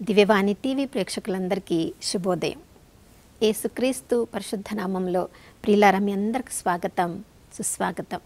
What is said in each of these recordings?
దివ్యవాణి TV ప్రేక్షకులందరికీ శుభోదయం యేసుక్రీస్తు పరిశుద్ధ నామంలో ప్రియులారా మీ అందరికి స్వాగతం సుస్వాగతం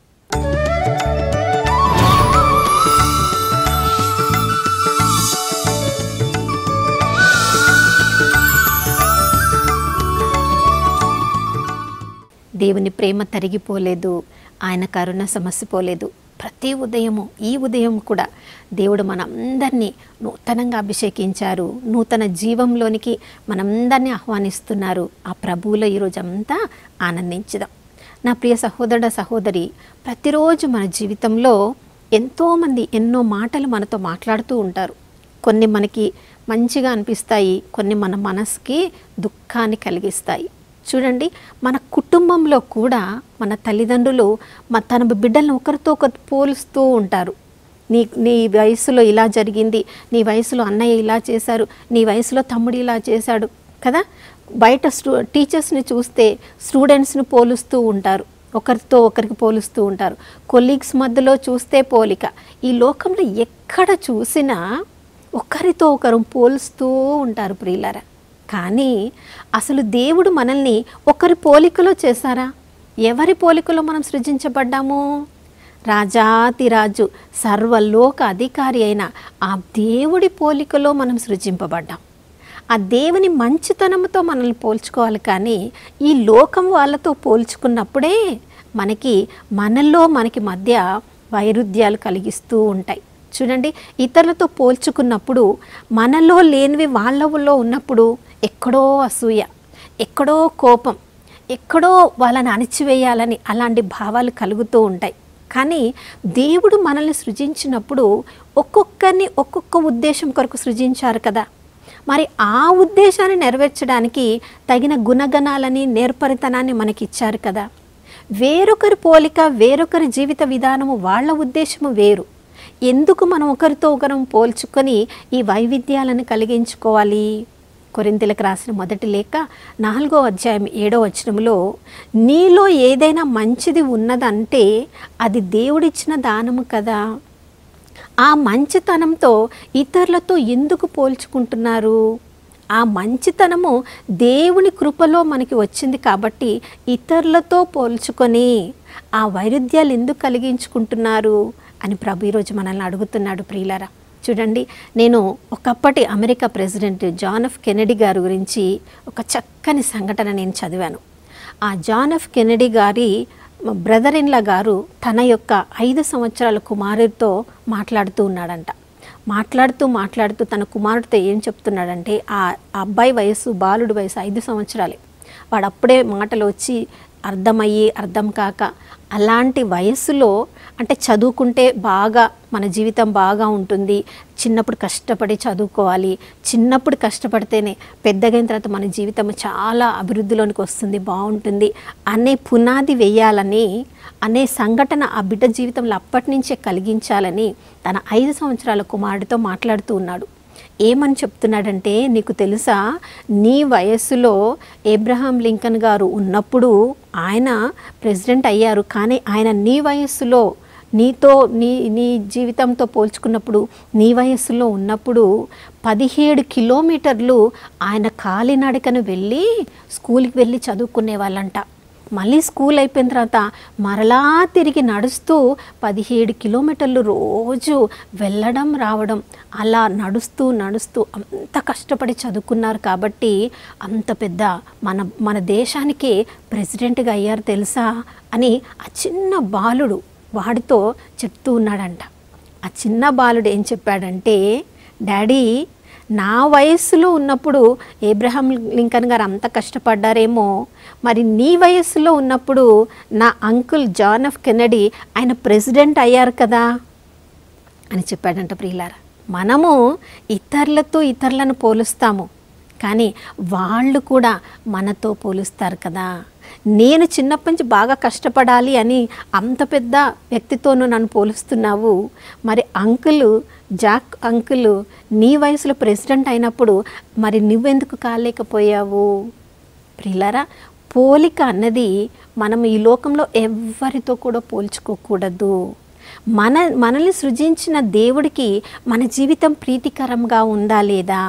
దేవుని ప్రేమ తరిగిపోలేదు ఆయన కరుణ సమస్యపోలేదు ప్రతి ఉదయము ఈ ఉదయం కూడా దేవుడు మనందరినీ నూతనంగా అభిషేకించారు నూతన జీవంలోనికి మనందరినీ ఆహ్వానిస్తున్నారు ఆ ప్రభువులో ఈరోజు అంతా ఆనందించుదాం నా ప్రియ సహోదర సహోదరి ప్రతిరోజు మన జీవితంలో ఎంతోమంది ఎన్నో మాటలు మనతో మాట్లాడుతూ ఉంటారు కొన్ని మనకి మంచిగా అనిపిస్తాయి కొన్ని మన మనసుకి దుఃఖాన్ని కలిగిస్తాయి చూడండి మన కుటుంబంలో కూడా మన తల్లిదండ్రులు మ తన బిడ్డలను ఒకరితో ఒకరు పోలుస్తూ ఉంటారు నీ నీ వయసులో ఇలా జరిగింది నీ వయసులో అన్నయ్య ఇలా చేశారు నీ వయసులో తమ్ముడు ఇలా చేశాడు కదా బయట స్టూ టీచర్స్ని చూస్తే స్టూడెంట్స్ని పోలుస్తూ ఉంటారు ఒకరితో ఒకరికి పోలుస్తూ ఉంటారు కొలీగ్స్ మధ్యలో చూస్తే పోలిక ఈ లోకంలో ఎక్కడ చూసినా ఒకరితో ఒకరు పోలుస్తూ ఉంటారు ప్రియులారా కానీ అసలు దేవుడు మనల్ని ఒకరి పోలికలో చేశారా ఎవరి పోలికలో మనం సృజించబడ్డాము రాజాతిరాజు సర్వలోక అధికారి అయిన ఆ దేవుడి పోలికలో మనం సృజింపబడ్డాం ఆ దేవుని మంచితనంతో మనల్ని పోల్చుకోవాలి కానీ ఈ లోకం వాళ్ళతో పోల్చుకున్నప్పుడే మనకి మనలో మనకి మధ్య వైరుధ్యాలు కలిగిస్తూ ఉంటాయి చూడండి ఇతరులతో పోల్చుకున్నప్పుడు మనలో లేనివి వాళ్ళలో ఉన్నప్పుడు ఎక్కడో అసూయ ఎక్కడో కోపం ఎక్కడో వాళ్ళని అణిచివేయాలని అలాంటి భావాలు కలుగుతూ ఉంటాయి కానీ దేవుడు మనల్ని సృజించినప్పుడు ఒక్కొక్కరిని ఒక్కొక్క ఉద్దేశం కొరకు సృజించారు కదా మరి ఆ ఉద్దేశాన్ని నెరవేర్చడానికి తగిన గుణగణాలని నేర్పరితనాన్ని మనకి ఇచ్చారు కదా వేరొకరి పోలిక వేరొకరి జీవిత విధానము వాళ్ళ ఉద్దేశము వేరు ఎందుకు మనం ఒకరితో ఒకరం పోల్చుకొని ఈ వైవిధ్యాలను కలిగించుకోవాలి కొరింతలకు రాసిన మొదటి లేఖ నాలుగో అధ్యాయం ఏడో వచనంలో నీలో ఏదైనా మంచిది ఉన్నదంటే అది దేవుడిచ్చిన దానము కదా ఆ మంచితనంతో ఇతరులతో ఎందుకు పోల్చుకుంటున్నారు ఆ మంచితనము దేవుని కృపలో మనకి వచ్చింది కాబట్టి ఇతరులతో పోల్చుకొని ఆ వైరుధ్యాలు ఎందుకు కలిగించుకుంటున్నారు అని ప్రభు ఈరోజు మనల్ని అడుగుతున్నాడు ప్రియులారా చూడండి నేను ఒకప్పటి America president John F Kennedy గారి గురించి ఒక చక్కని సంఘటన నేను చదివాను ఆ జాన్ ఎఫ్ కెనడీ గారి బ్రదర్ ఇన్లా గారు తన యొక్క ఐదు సంవత్సరాల కుమారుడితో మాట్లాడుతూ ఉన్నాడంట మాట్లాడుతూ మాట్లాడుతూ తన కుమారుడితో ఏం చెప్తున్నాడంటే ఆ అబ్బాయి వయసు బాలుడి వయసు ఐదు సంవత్సరాలే వాడు అప్పుడే మాటలు వచ్చి అర్థమయ్యి అర్థం కాక అలాంటి వయస్సులో అంటే చదువుకుంటే బాగా మన జీవితం బాగా ఉంటుంది చిన్నప్పుడు కష్టపడి చదువుకోవాలి చిన్నప్పుడు కష్టపడితేనే పెద్దగైన తర్వాత మన జీవితం చాలా అభివృద్ధిలోనికి వస్తుంది బాగుంటుంది అనే పునాది వేయాలని అనే సంఘటన ఆ బిడ్డ జీవితంలో అప్పటి నుంచే కలిగించాలని తన ఐదు సంవత్సరాల కుమారుడితో మాట్లాడుతూ ఉన్నాడు ఏమని చెప్తున్నాడంటే నీకు తెలుసా నీ వయస్సులో ఏబ్రహాం లింకన్ గారు ఉన్నప్పుడు ఆయన ప్రెసిడెంట్ అయ్యారు కానీ ఆయన నీ వయస్సులో నీతో నీ నీ జీవితంతో పోల్చుకున్నప్పుడు నీ వయస్సులో ఉన్నప్పుడు పదిహేడు కిలోమీటర్లు ఆయన కాలినడకను వెళ్ళి స్కూల్కి వెళ్ళి చదువుకునే వాళ్ళంట మళ్ళీ స్కూల్ అయిపోయిన తర్వాత మరలా తిరిగి నడుస్తూ పదిహేడు కిలోమీటర్లు రోజు వెళ్ళడం రావడం అలా నడుస్తూ నడుస్తూ అంత కష్టపడి చదువుకున్నారు కాబట్టి అంత పెద్ద మన మన దేశానికే ప్రెసిడెంట్గా అయ్యారు తెలుసా అని ఆ చిన్న బాలుడు వాడితో చెప్తూ ఉన్నాడంట ఆ చిన్న బాలుడు ఏం చెప్పాడంటే డాడీ నా వయస్సులో ఉన్నప్పుడు ఏబ్రహాం లింకన్ గారు అంత కష్టపడ్డారేమో మరి నీ వయస్సులో ఉన్నప్పుడు నా అంకుల్ జాన్ ఎఫ్ కెనడీ ఆయన ప్రెసిడెంట్ అయ్యారు కదా అని చెప్పాడంట ప్రియులారా మనము ఇతరులతో ఇతరులను పోలుస్తాము కానీ వాళ్ళు కూడా మనతో పోలుస్తారు కదా నేను చిన్నప్పటి నుంచి బాగా కష్టపడాలి అని అంత పెద్ద వ్యక్తితోనూ నన్ను పోలుస్తున్నావు మరి అంకులు జాక్ అంకులు నీ వయసులో ప్రెసిడెంట్ అయినప్పుడు మరి నువ్వెందుకు కాలేకపోయావు ప్రియులారా పోలిక అన్నది మనం ఈ లోకంలో ఎవరితో కూడా పోల్చుకోకూడదు మన మనల్ని సృజించిన దేవుడికి మన జీవితం ప్రీతికరంగా ఉందా లేదా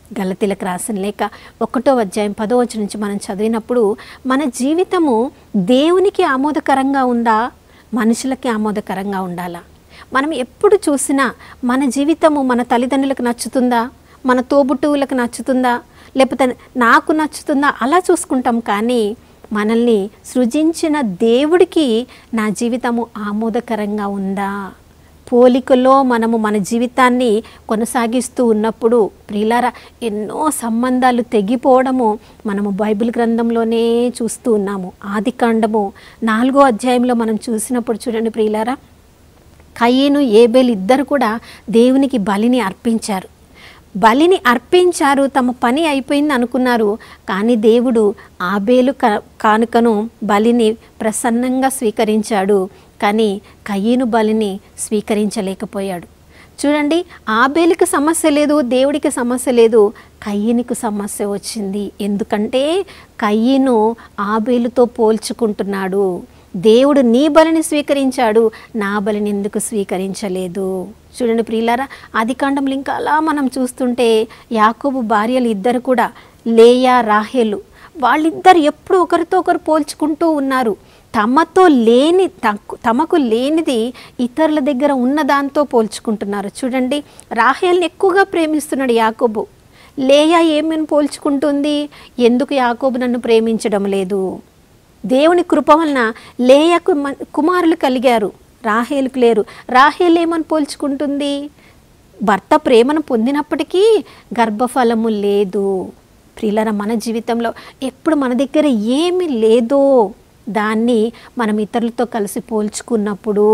గలతీలకు రాసిన లేక ఒకటో అధ్యాయం పదో వచ్చి నుంచి మనం చదివినప్పుడు మన జీవితము దేవునికి ఆమోదకరంగా ఉందా మనుషులకి ఆమోదకరంగా ఉండాలా మనం ఎప్పుడు చూసినా మన జీవితము మన తల్లిదండ్రులకు నచ్చుతుందా మన తోబుట్టువులకు నచ్చుతుందా లేకపోతే నాకు నచ్చుతుందా అలా చూసుకుంటాం కానీ మనల్ని సృజించిన దేవుడికి నా జీవితము ఆమోదకరంగా ఉందా పోలికలో మనము మన జీవితాన్ని కొనసాగిస్తూ ఉన్నప్పుడు ప్రియులారా ఎన్నో సంబంధాలు తెగిపోవడము మనము బైబిల్ గ్రంథంలోనే చూస్తూ ఉన్నాము ఆది కాండము నాలుగో అధ్యాయంలో మనం చూసినప్పుడు చూడండి ప్రియులారా కయ్యేను ఏబేలు ఇద్దరు కూడా దేవునికి బలిని అర్పించారు బలిని అర్పించారు తమ పని అయిపోయింది అనుకున్నారు కానీ దేవుడు ఆబేలు క కానుకను బలిని ప్రసన్నంగా స్వీకరించాడు కానీ కయ్యను బలిని స్వీకరించలేకపోయాడు చూడండి ఆబేలుకి సమస్య లేదు దేవుడికి సమస్య లేదు కయ్యనికి సమస్య వచ్చింది ఎందుకంటే కయ్యను ఆబేలుతో పోల్చుకుంటున్నాడు దేవుడు నీ బలిని స్వీకరించాడు నా బలిని ఎందుకు స్వీకరించలేదు చూడండి ప్రియులారా ఆది కాండంలో ఇంకా అలా మనం చూస్తుంటే యాకోబు భార్యలు ఇద్దరు కూడా లేయా రాహేలు వాళ్ళిద్దరు ఎప్పుడు ఒకరితో ఒకరు పోల్చుకుంటూ ఉన్నారు తమతో లేని తక్కు- తమకు లేనిది ఇతరుల దగ్గర ఉన్న దాంతో పోల్చుకుంటున్నారు చూడండి రాహేల్ని ఎక్కువగా ప్రేమిస్తున్నాడు యాకోబు లేయా ఏమని పోల్చుకుంటుంది ఎందుకు యాకోబు నన్ను ప్రేమించడం లేదు దేవుని కృప వలన లేయకు మ- కుమారులు కలిగారు రాహేలుకు లేరు రాహేలు ఏమని పోల్చుకుంటుంది భర్త ప్రేమను పొందినప్పటికీ గర్భఫలము లేదు ప్రియులర మన జీవితంలో ఎప్పుడు మన దగ్గర ఏమీ లేదో దాన్ని మనం ఇతరులతో కలిసి పోల్చుకున్నప్పుడు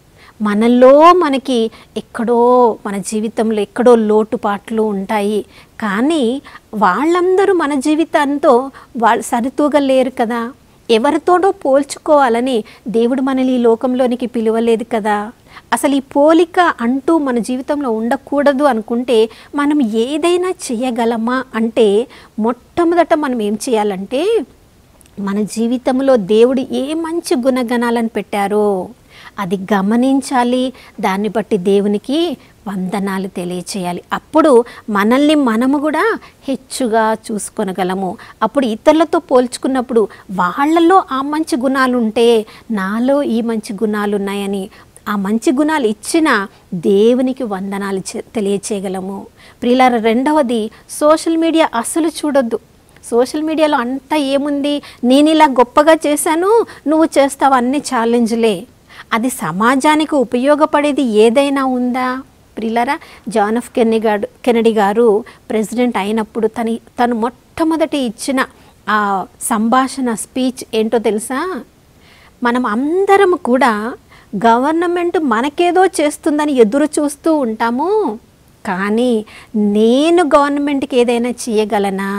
మనలో మనకి ఎక్కడో మన జీవితంలో ఎక్కడో లోటుపాట్లు ఉంటాయి కానీ వాళ్ళందరూ మన జీవితంతో వాళ్ళు సరితూగలేరు కదా ఎవరితోనో పోల్చుకోవాలని దేవుడు మనల్ని ఈ లోకంలోనికి పిలువలేదు కదా అసలు ఈ పోలిక అంటూ మన జీవితంలో ఉండకూడదు అనుకుంటే మనం ఏదైనా చేయగలమా అంటే మొట్టమొదట మనం ఏం చేయాలంటే మన జీవితంలో దేవుడు ఏ మంచి గుణగణాలను పెట్టారో అది గమనించాలి దాన్ని బట్టి దేవునికి వందనాలు తెలియచేయాలి అప్పుడు మనల్ని మనము కూడా హెచ్చుగా చూసుకొనగలము అప్పుడు ఇతరులతో పోల్చుకున్నప్పుడు వాళ్ళలో ఆ మంచి గుణాలు ఉంటే నాలో ఈ మంచి గుణాలు ఉన్నాయని ఆ మంచి గుణాలు ఇచ్చిన దేవునికి వందనాలు చె- తెలియచేయగలము ప్రియులార రెండవది సోషల్ మీడియా అసలు చూడొద్దు సోషల్ మీడియాలో అంతా ఏముంది నేను ఇలా గొప్పగా చేశాను నువ్వు చేస్తావు అన్ని ఛాలెంజ్లే అది సమాజానికి ఉపయోగపడేది ఏదైనా ఉందా ప్రిలరా జాన్ ఆఫ్ కెన్నె గారు కెనడీ గారు ప్రెసిడెంట్ అయినప్పుడు తను తను మొట్టమొదటి ఇచ్చిన ఆ సంభాషణ స్పీచ్ ఏంటో తెలుసా మనం అందరం కూడా గవర్నమెంట్ మనకేదో చేస్తుందని ఎదురు చూస్తూ ఉంటాము కానీ నేను గవర్నమెంట్కి ఏదైనా చేయగలనా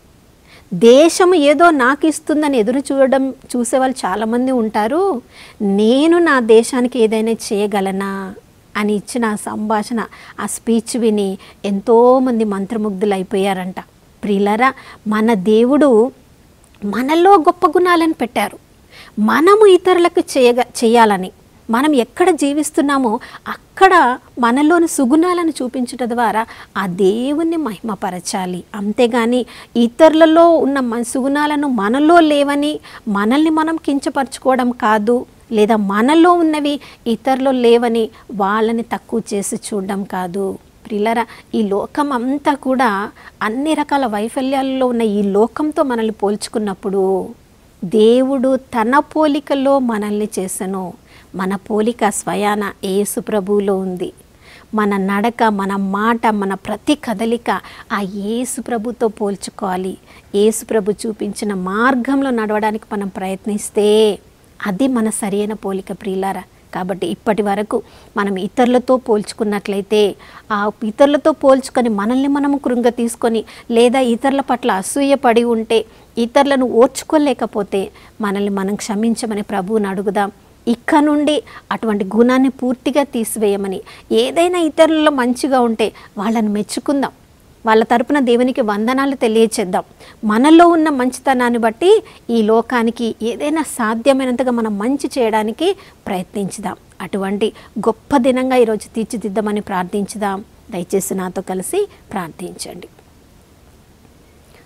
దేశం ఏదో నాకు ఇస్తుందని ఎదురు చూడడం చూసేవాళ్ళు చాలామంది ఉంటారు నేను నా దేశానికి ఏదైనా చేయగలనా అని ఇచ్చిన ఆ సంభాషణ ఆ స్పీచ్ విని ఎంతోమంది మంత్రముగ్ధులు అయిపోయారంట ప్రిలరా మన దేవుడు మనలో గొప్ప గుణాలను పెట్టారు మనము ఇతరులకు చేయగ చేయాలని మనం ఎక్కడ జీవిస్తున్నామో అక్కడ మనలోని సుగుణాలను చూపించట ద్వారా ఆ దేవుణ్ణి మహిమపరచాలి అంతేగాని ఇతరులలో ఉన్న మన సుగుణాలను మనలో లేవని మనల్ని మనం కించపరచుకోవడం కాదు లేదా మనలో ఉన్నవి ఇతరులో లేవని వాళ్ళని తక్కువ చేసి చూడడం కాదు ప్రిల్లరా ఈ లోకం అంతా కూడా అన్ని రకాల వైఫల్యాలలో ఉన్న ఈ లోకంతో మనల్ని పోల్చుకున్నప్పుడు దేవుడు తన పోలికలో మనల్ని చేసను మన పోలిక స్వయాన యేసు ప్రభువులో ఉంది మన నడక మన మాట మన ప్రతి కదలిక ఆ యేసు ప్రభుతో పోల్చుకోవాలి యేసు ప్రభు చూపించిన మార్గంలో నడవడానికి మనం ప్రయత్నిస్తే అది మన సరైన పోలిక ప్రియులారా కాబట్టి ఇప్పటి వరకు మనం ఇతరులతో పోల్చుకున్నట్లయితే ఆ ఇతరులతో పోల్చుకొని మనల్ని మనము కృంగ తీసుకొని లేదా ఇతరుల పట్ల అసూయపడి ఉంటే ఇతరులను ఓర్చుకోలేకపోతే మనల్ని మనం క్షమించమని ప్రభువుని అడుగుదాం ఇక్క నుండి అటువంటి గుణాన్ని పూర్తిగా తీసివేయమని ఏదైనా ఇతరులలో మంచిగా ఉంటే వాళ్ళని మెచ్చుకుందాం వాళ్ళ తరపున దేవునికి వందనాలు తెలియచేద్దాం మనలో ఉన్న మంచితనాన్ని బట్టి ఈ లోకానికి ఏదైనా సాధ్యమైనంతగా మనం మంచి చేయడానికి ప్రయత్నించుదాం అటువంటి గొప్ప దినంగా ఈరోజు తీర్చిదిద్దామని ప్రార్థించుదాం దయచేసి నాతో కలిసి ప్రార్థించండి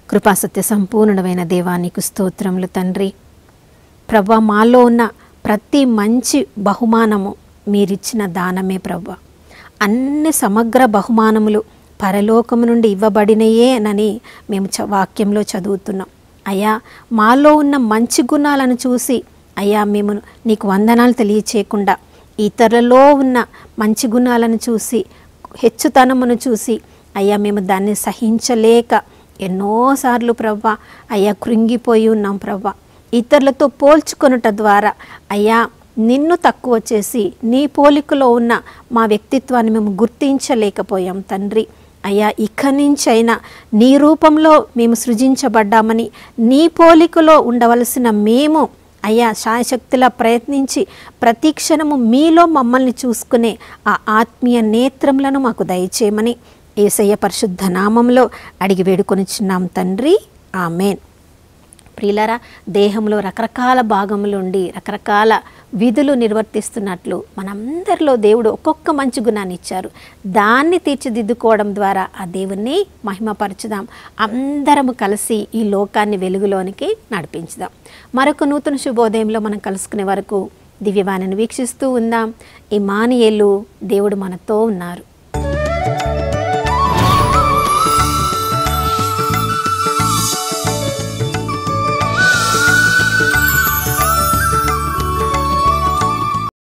కృపాసత్య సంపూర్ణమైన దేవానికి స్తోత్రములు తండ్రి ప్రభా మాలో ఉన్న ప్రతి మంచి బహుమానము మీరిచ్చిన దానమే ప్రభా అన్ని సమగ్ర బహుమానములు పరలోకము నుండి ఇవ్వబడినయేనని మేము చ వాక్యంలో చదువుతున్నాం అయ్యా మాలో ఉన్న మంచి గుణాలను చూసి అయ్యా మేము నీకు వందనాలు తెలియచేయకుండా ఇతరులలో ఉన్న మంచి గుణాలను చూసి హెచ్చుతనమును చూసి అయ్యా మేము దాన్ని సహించలేక ఎన్నోసార్లు ప్రభా అయ్యా కృంగిపోయి ఉన్నాం ప్రభా ఇతరులతో పోల్చుకొనుట ద్వారా అయ్యా నిన్ను తక్కువ చేసి నీ పోలికలో ఉన్న మా వ్యక్తిత్వాన్ని మేము గుర్తించలేకపోయాం తండ్రి అయ్యా ఇక నుంచైనా నీ రూపంలో మేము సృజించబడ్డామని నీ పోలికలో ఉండవలసిన మేము అయ్యా శాయశక్తిలా ప్రయత్నించి ప్రతి క్షణము మీలో మమ్మల్ని చూసుకునే ఆ ఆత్మీయ నేత్రములను మాకు దయచేయమని ఏసయ్య పరిశుద్ధ నామంలో అడిగి వేడుకొనిచున్నాం తండ్రి ఆమెన్ ప్రియులరా దేహంలో రకరకాల భాగములుండి రకరకాల విధులు నిర్వర్తిస్తున్నట్లు మనందరిలో దేవుడు ఒక్కొక్క మంచి గుణాన్ని ఇచ్చారు దాన్ని తీర్చిదిద్దుకోవడం ద్వారా ఆ దేవుణ్ణి మహిమపరచుదాం అందరము కలిసి ఈ లోకాన్ని వెలుగులోనికి నడిపించుదాం మరొక నూతన శుభోదయంలో మనం కలుసుకునే వరకు దివ్యవాణిని వీక్షిస్తూ ఉందాం ఈ మానియేలు దేవుడు మనతో ఉన్నారు